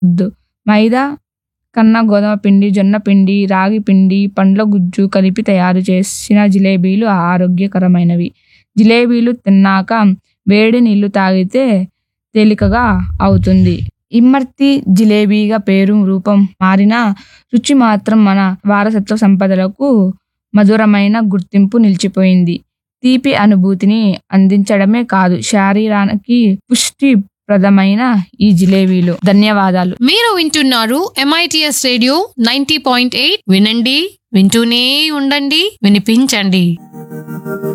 వద్దు మైదా కన్నా గోధుమ పిండి జొన్న పిండి రాగి పిండి పండ్ల గుజ్జు కలిపి తయారు చేసిన జిలేబీలు ఆరోగ్యకరమైనవి జిలేబీలు తిన్నాక వేడి నీళ్లు తాగితే తేలికగా అవుతుంది ఇమ్మర్తి జిలేబీగా పేరు రూపం మారిన రుచి మాత్రం మన వారసత్వ సంపదలకు మధురమైన గుర్తింపు నిలిచిపోయింది తీపి అనుభూతిని అందించడమే కాదు శరీరానికి పుష్టిప్రదమైన ఈ జిలేబీలు ధన్యవాదాలు మీరు వింటున్నారు MITS radio ninety point eight వినండి వింటూనే ఉండండి వినిపించండి